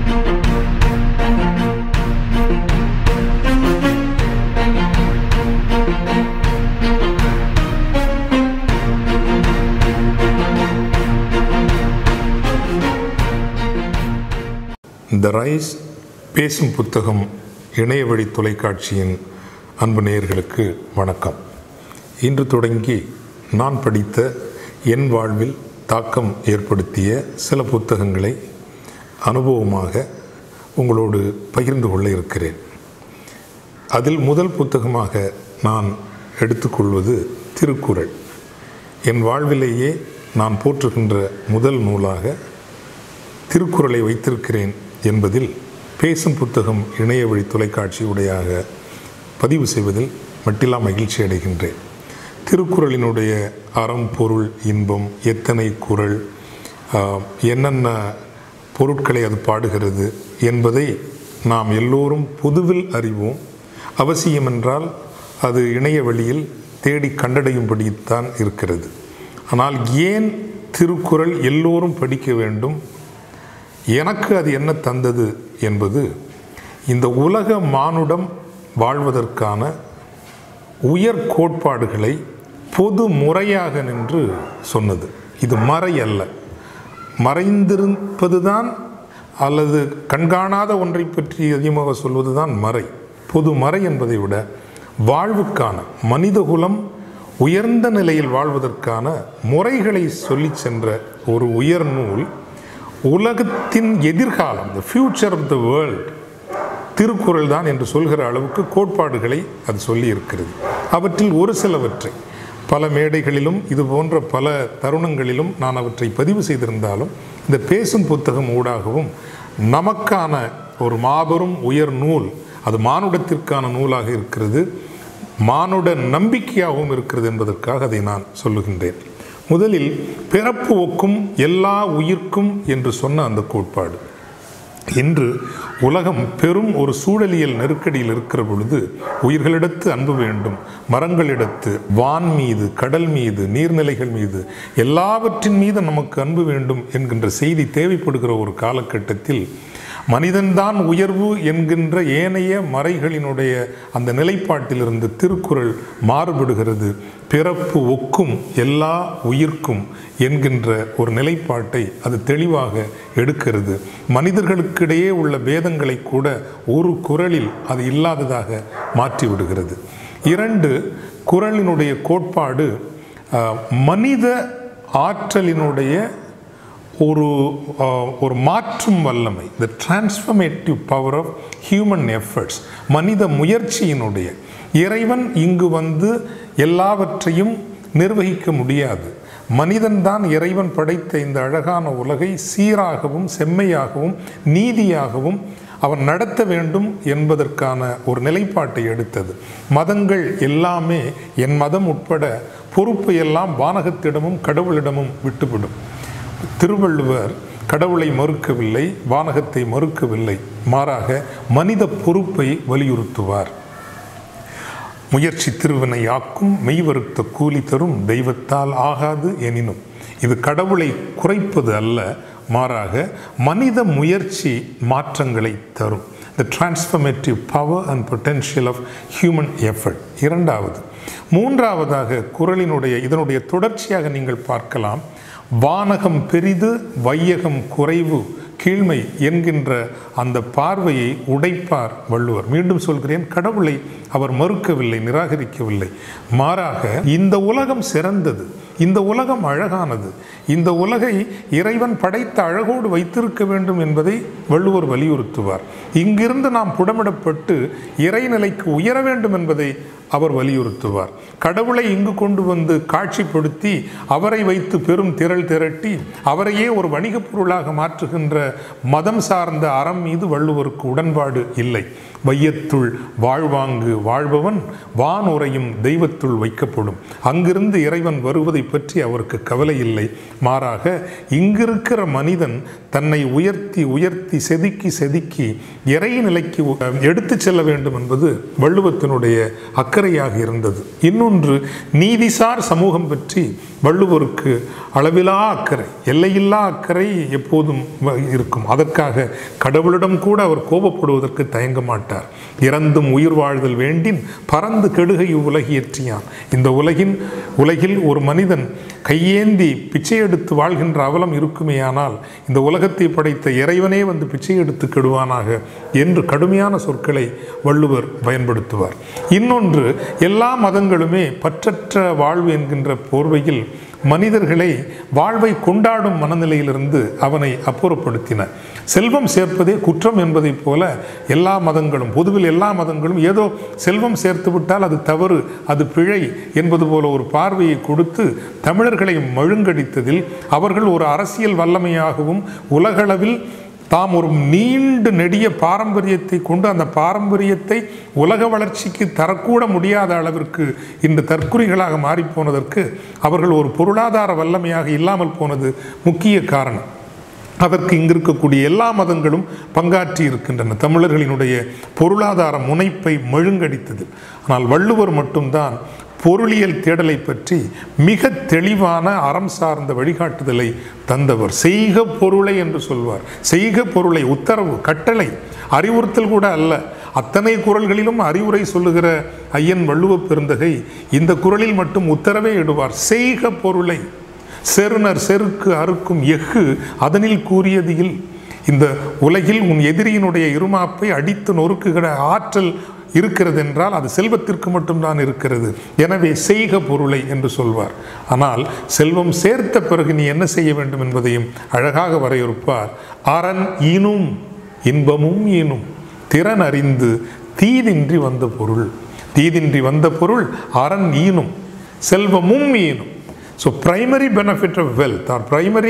the rise பேசும் புத்தகம் இணையவழி தொலைக்காட்சியின் அன்பு நேயர்களுக்கு வணக்கம் இன்று தொடங்கி நான் படித்த என் வாழ்வில் தாக்கம் ஏற்படுத்திய சில புத்தகங்களை அனுபவமாக உங்களோடு பகிர்ந்து கொள்ள இருக்கிறேன் அதில் முதல் புத்தகமாக நான் எடுத்துக்கொள்வது திருக்குறள் என் வாழ்விலேயே நான் போற்றுகின்ற முதல் நூலாக திருக்குறளை வைத்திருக்கிறேன் என்பதில் பேசும் புத்தகம் இணைய வழி தொலைக்காட்சி உடையாக பதிவு செய்வதில் மட்டில்லா மகிழ்ச்சி அடைகின்றேன் திருக்குறளினுடைய அறம் பொருள் இன்பம் எத்தனை குறள் ஆஹ், என்னென்ன பொருட்களை அது பாடுகிறது என்பதை நாம் எல்லோரும் பொதுவில் அறிவோம் அவசியமென்றால் அது இணைய வழியில் தேடி கண்டடையும்படித்தான் இருக்கிறது ஆனால் ஏன் திருக்குறள் எல்லோரும் படிக்க வேண்டும் எனக்கு அது என்ன தந்தது என்பது இந்த உலக மானுடம் வாழ்வதற்கான உயர் கோட்பாடுகளை பொது முறையாக நின்று சொன்னது இது மறை அல்ல மறைந்திருப்பதுதான் அல்லது கண்காணாத ஒன்றை பற்றி அதிகமாக சொல்வதுதான் மறை பொது மறை என்பதை விட வாழ்வுக்கான மனிதகுலம் உயர்ந்த நிலையில் வாழ்வதற்கான முறைகளை சொல்லிச் சென்ற ஒரு உயர் நூல் உலகத்தின் எதிர்காலம் the future of the world Thirukkural தான் என்று சொல்கிற அளவுக்கு கோட்பாடுகளை அது சொல்லி இருக்கிறது அவற்றில் ஒரு சிலவற்றை பல மேடைகளிலும் இது போன்ற பல தருணங்களிலும் நான் அவற்றை பதிவு செய்திருந்தாலும் இந்த பேசும் புத்தகம் ஊடாகவும் நமக்கான ஒரு மாபெரும் உயர் நூல் அது மானுடத்திற்கான நூலாக இருக்கிறது மானுட நம்பிக்கையாகவும் இருக்கிறது என்பதற்காக அதை நான் சொல்லுகின்றேன் முதலில் பிறப்பு ஒக்கும் எல்லா உயிர்க்கும் என்று சொன்ன அந்த கோட்பாடு இன்று உலகம் பெரும் ஒரு சூழலியல் நெருக்கடியில் இருக்கிற பொழுது உயிர்களிடத்து அன்பு வேண்டும் மரங்களிடத்து வான் மீது கடல் மீது நீர்நிலைகள் மீது எல்லாவற்றின் மீது நமக்கு அன்பு வேண்டும் என்கின்ற செய்தி தேவைப்படுகிற ஒரு காலகட்டத்தில் மனிதன்தான் உயர்வு என்கின்ற ஏனைய மறைகளினுடைய அந்த நிலைப்பாட்டிலிருந்து திருக்குறள் மாறுபடுகிறது பிறப்பு ஒக்கும் எல்லா உயிர்க்கும் என்கின்ற ஒரு நிலைப்பாட்டை அது தெளிவாக எடுக்கிறது மனிதர்களுக்கிடையே உள்ள பேதங்களை கூட ஒரு குறளில் அது இல்லாததாக மாற்றிவிடுகிறது இரண்டு குறளினுடைய கோட்பாடு அஹ், மனித ஆற்றலினுடைய ஒரு அஹ், ஒரு மாற்றும் வல்லமை the transformative power of human efforts மனித முயற்சியினுடைய இறைவன் இங்கு வந்து எல்லாவற்றையும் நிர்வகிக்க முடியாது மனிதன்தான் இறைவன் படைத்த இந்த அழகான உலகை சீராகவும் செம்மையாகவும் நீதியாகவும் அவன் நடத்த வேண்டும் என்பதற்கான ஒரு நிலைப்பாட்டை எடுத்தது மதங்கள் எல்லாமே என் மதம் உட்பட பொறுப்பை எல்லாம் வானகத்திடமும் கடவுளிடமும் விட்டுவிடும் திருவள்ளுவர் கடவுளை மறுக்கவில்லை வானகத்தை மறுக்கவில்லை மாறாக மனித பொறுப்பை வலியுறுத்துவார் முயற்சி திருவினை ஆக்கும் மெய்வருத்த கூலி தரும் தெய்வத்தால் ஆகாது எனினும் இது கடவுளை குறைப்பது அல்ல மாறாக மனித முயற்சி மாற்றங்களை தரும் the transformative power and potential of human effort இரண்டாவது மூன்றாவதாக குறளினுடைய இதனுடைய தொடர்ச்சியாக நீங்கள் பார்க்கலாம் வானகம் பெரிது வையகம் குறைவு கீழ்மை என்கின்ற அந்த பார்வையை உடைப்பார் வள்ளுவர் மீண்டும் சொல்கிறேன் கடவுளை அவர் மறுக்கவில்லை நிராகரிக்கவில்லை மாறாக இந்த உலகம் சிறந்தது இந்த உலகம் அழகானது இந்த உலகை இறைவன் படைத்த அழகோடு வைத்திருக்க வேண்டும் என்பதை வள்ளுவர் வலியுறுத்துவார் இங்கிருந்து நாம் புடமிடப்பட்டு இறைநிலைக்கு உயர வேண்டும் என்பதை அவர் வலியுறுத்துவார் கடவுளை இங்கு கொண்டு வந்து காட்சிப்படுத்தி அவரை வைத்து பெரும் திரள் திரட்டி அவரையே ஒரு வணிகப் பொருளாக மாற்றுகின்ற மதம் சார்ந்த அறம் மீது வள்ளுவருக்கு உடன்பாடு இல்லை வையத்துள் வாழ்வாங்கு வாழ்பவன் வான் உரையும் தெய்வத்துள் வைக்கப்படும் அங்கிருந்து இறைவன் வருவதை பற்றி அவருக்கு கவலை இல்லை மாறாக இங்கிருக்கிற மனிதன் தன்னை உயர்த்தி உயர்த்தி செதுக்கி செதுக்கி இறை நிலைக்கு எடுத்துச் செல்ல வேண்டும் என்பது வள்ளுவத்தினுடைய அக்கறையாக இருந்தது இன்னொன்று நீதிசார் சமூகம் பற்றி வள்ளுவருக்கு அளவிலா அக்கறை எல்லையில்லா அக்கறை எப்போதும் வ- இருக்கும் அதற்காக கடவுளிடம் கூட அவர் கோபப்படுவதற்கு தயங்க மாட்டார் இறந்தும் உயிர் வாழ்தல் வேண்டின் பறந்து கெடுகை உலகியற்றியான் இந்த உலகின் உலகில் ஒரு மனிதன் கையேந்தி பிச்சை எடுத்து வாழ்கின்ற அவலம் இருக்குமேயானால் இந்த உலகத்தை படைத்த இறைவனே வந்து பிச்சை எடுத்து கெடுவானாக என்று கடுமையான சொற்களை வள்ளுவர் பயன்படுத்துவார் இன்னொன்று எல்லா மதங்களுமே பற்றற்ற வாழ்வு என்கின்ற போர்வையில் மனிதர்களை வாழ்வை கொண்டாடும் மனநிலையிலிருந்து அவனை அப்புறப்படுத்தின செல்வம் சேர்ப்பதே குற்றம் என்பதைப் போல எல்லா மதங்களும் பொதுவில் எல்லா மதங்களும் ஏதோ செல்வம் சேர்த்து விட்டால் அது தவறு அது பிழை என்பது போல ஒரு பார்வையை கொடுத்து தமிழர்களை மழுங்கடித்ததில் அவர்கள் ஒரு அரசியல் வல்லமையாகவும் உலகளவில் தாம் ஒரு நீண்டு நெடிய பாரம்பரியத்தை கொண்டு அந்த பாரம்பரியத்தை உலக வளர்ச்சிக்கு தரக்கூட முடியாத அளவிற்கு இன்று தற்குறிகளாக மாறிப்போனதற்கு அவர்கள் ஒரு பொருளாதார வல்லமையாக இல்லாமல் போனது முக்கிய காரணம் அதற்கு இங்கு இருக்கக்கூடிய எல்லா மதங்களும் பங்காற்றி இருக்கின்றன தமிழர்களினுடைய பொருளாதார முனைப்பை மழுங்கடித்தது ஆனால் வள்ளுவர் மட்டும்தான் பொருளியல் தேடலை பற்றி மிக தெளிவான அறம் சார்ந்த வழிகாட்டுதலை தந்தவர் செய்க பொருளை என்று சொல்வார் செய்க பொருளை உத்தரவு கட்டளை அறிவுறுத்தல் கூட அல்ல அத்தனை குரல்களிலும் அறிவுரை சொல்லுகிற ஐயன் வள்ளுவப் பெருந்தகை இந்த குரலில் மட்டும் உத்தரவே இடுவார் செய்க பொருளை செருணர் செருக்கு அறுக்கும் எஃகு அதனில் கூறியது இல் இந்த உலகில் உன் எதிரியினுடைய இருமாப்பை அடித்து நொறுக்குகிற ஆற்றல் இருக்கிறது என்றால் அது செல்வத்திற்கு மட்டும்தான் இருக்கிறது எனவே செய்க பொருளை என்று சொல்வார் ஆனால் செல்வம் சேர்த்த பிறகு நீ என்ன செய்ய வேண்டும் என்பதையும் அழகாக வரையறுப்பார் அரண் ஈனும் இன்பமும் ஈனும் திறன் அறிந்து தீதின்றி வந்த பொருள் தீதின்றி வந்த பொருள் அரண் ஈனும் செல்வமும் ஈனும் so primary benefit of wealth or primary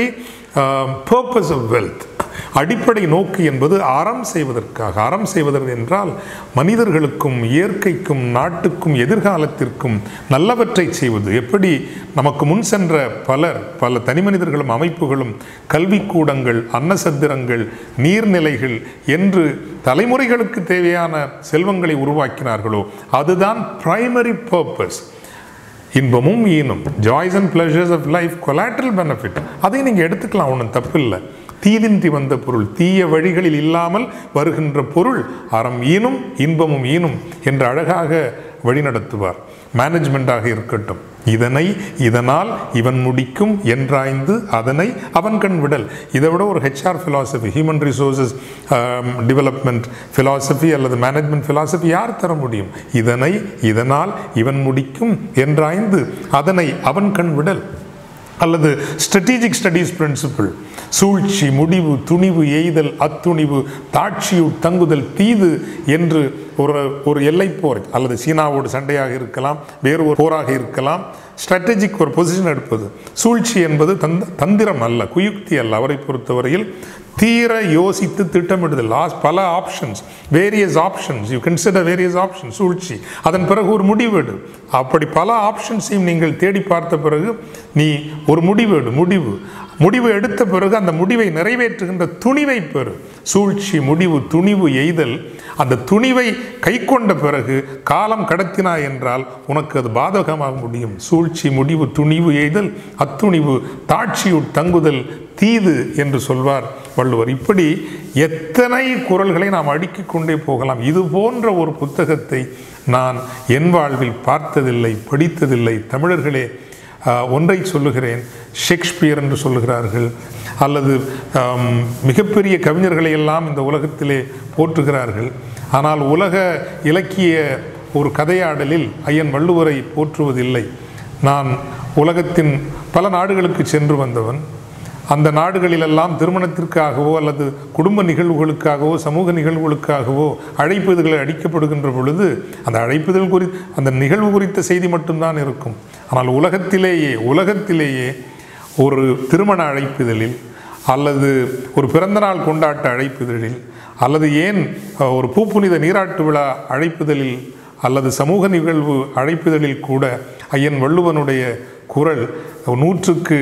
purpose of wealth அடிப்படை நோக்கு என்பது அறம் செய்வதற்காக அறம் செய்வதற்கு என்றால் மனிதர்களுக்கும் இயற்கைக்கும் நாட்டுக்கும் எதிர்காலத்திற்கும் நல்லவற்றை செய்வது எப்படி நமக்கு முன் சென்ற பலர் பல தனி மனிதர்களும் அமைப்புகளும் கல்விக்கூடங்கள் அன்னசத்திரங்கள் நீர்நிலைகள் என்று தலைமுறைகளுக்கு தேவையான செல்வங்களை உருவாக்கினார்களோ அதுதான் பிரைமரி பர்பஸ் இன்பமும் ஈனும் joys and pleasures of life collateral benefit அதை நீங்கள் எடுத்துக்கலாம் ஒன்றும் தப்பில்லை தீதின்றி வந்த பொருள் தீய வழிகளில் இல்லாமல் வருகின்ற பொருள் அறம் ஈனும் இன்பமும் ஈனும் என்று அழகாக வழிநடத்துவார் மேனேஜ்மெண்ட்டாக இருக்கட்டும் இதனை இதனால் இவன் முடிக்கும் என்றாய்ந்து அதனை அவன் கண் விடல் இதை விட ஒரு HR philosophy human resources development philosophy அல்லது மேனேஜ்மெண்ட் philosophy யார் தர முடியும் இதனை இதனால் இவன் முடிக்கும் என்றாய்ந்து அதனை அவன் கண் விடல் அல்லது ஸ்ட்ராட்டஜிக் ஸ்டடீஸ் பிரின்சிபிள் சூழ்ச்சி முடிவு துணிவு எய்தல் அத்துணிவு தாட்சியுட் தங்குதல் தீது என்று ஒரு ஒரு எல்லை போர் அல்லது சீனாவோடு சண்டையாக இருக்கலாம் வேறு ஒரு போராக இருக்கலாம் ஸ்ட்ராட்டஜிக் ஒரு பொசிஷன் எடுப்பது சூழ்ச்சி என்பது தந்த தந்திரம் அல்ல குயுக்தி அல்ல அவரை பொறுத்தவரையில் தீர யோசித்து திட்டமிடுதல் லாஸ் பல options various options you consider various options சூழ்ச்சி அதன் பிறகு ஒரு முடிவெடு அப்படி பல ஆப்ஷன்ஸையும் நீங்கள் தேடி பார்த்த பிறகு நீ ஒரு முடிவெடு முடிவு முடிவு எடுத்த பிறகு அந்த முடிவை நிறைவேற்றுகின்ற துணிவை பெறு சூழ்ச்சி முடிவு துணிவு எய்தல் அந்த துணிவை கை கொண்ட பிறகு காலம் கடத்தினாய் என்றால் உனக்கு அது பாதகமாக முடியும் சூழ்ச்சி முடிவு துணிவு எய்தல் அத்துணிவு தாட்சியுட் தங்குதல் தீது என்று சொல்வார் வள்ளுவர் இப்படி எத்தனை குரல்களை நாம் அடுக்கிக் கொண்டே போகலாம் இது போன்ற ஒரு புத்தகத்தை நான் என் வாழ்வில் பார்த்ததில்லை படித்ததில்லை தமிழர்களே ஆஹ், ஒன்றை சொல்லுகிறேன் ஷேக்ஸ்பியர் என்று சொல்லுகிறார்கள் அல்லது ஆம், மிகப்பெரிய கவிஞர்களை எல்லாம் இந்த உலகத்திலே போற்றுகிறார்கள் ஆனால் உலக இலக்கிய ஒரு கதையாடலில் ஐயன் வள்ளுவரை போற்றுவதில்லை நான் உலகத்தின் பல நாடுகளுக்கு சென்று வந்தவன் அந்த நாடுகளிலெல்லாம் திருமணத்திற்காகவோ அல்லது குடும்ப நிகழ்வுகளுக்காகவோ சமூக நிகழ்வுகளுக்காகவோ அழைப்பிதழ்கள் அடிக்கப்படுகின்ற பொழுது அந்த அழைப்பிதழ் குறி அந்த நிகழ்வு குறித்த செய்தி மட்டும்தான் இருக்கும் ஆனால் உலகத்திலேயே உலகத்திலேயே ஒரு திருமண அழைப்பிதழில் அல்லது ஒரு பிறந்தநாள் கொண்டாட்ட அழைப்பிதழில் அல்லது ஏன் அஹ், ஒரு பூப்புனித நீராட்டு விழா அழைப்பிதழில் அல்லது சமூக நிகழ்வு அழைப்பிதழில் கூட ஐயன் வள்ளுவனுடைய குரல் நூற்றுக்கு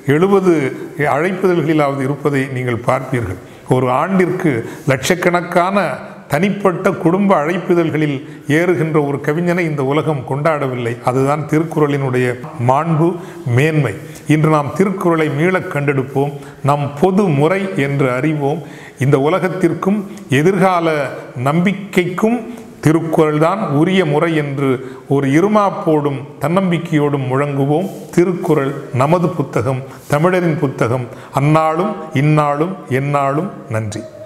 எழுபது அழைப்புதல்களிலாவது இருப்பதை நீங்கள் பார்ப்பீர்கள் ஒரு ஆண்டிற்கு லட்சக்கணக்கான தனிப்பட்ட குடும்ப அழைப்புதல்களில் ஏறுகின்ற ஒரு கவிஞனை இந்த உலகம் கொண்டாடவில்லை அதுதான் திருக்குறளினுடைய மாண்பு மேன்மை இன்று நாம் திருக்குறளை மீளக் கண்டெடுப்போம் நம் பொது முறை என்று அறிவோம் இந்த உலகத்திற்கும் எதிர்கால நம்பிக்கைக்கும் திருக்குறள் தான் உரிய முறை என்று ஒரு இருமாப்போடும் தன்னம்பிக்கையோடும் முழங்குவோம் திருக்குறள் நமது புத்தகம் தமிழரின் புத்தகம் அந்நாளும் இந்நாளும் எந்நாளும் நன்றி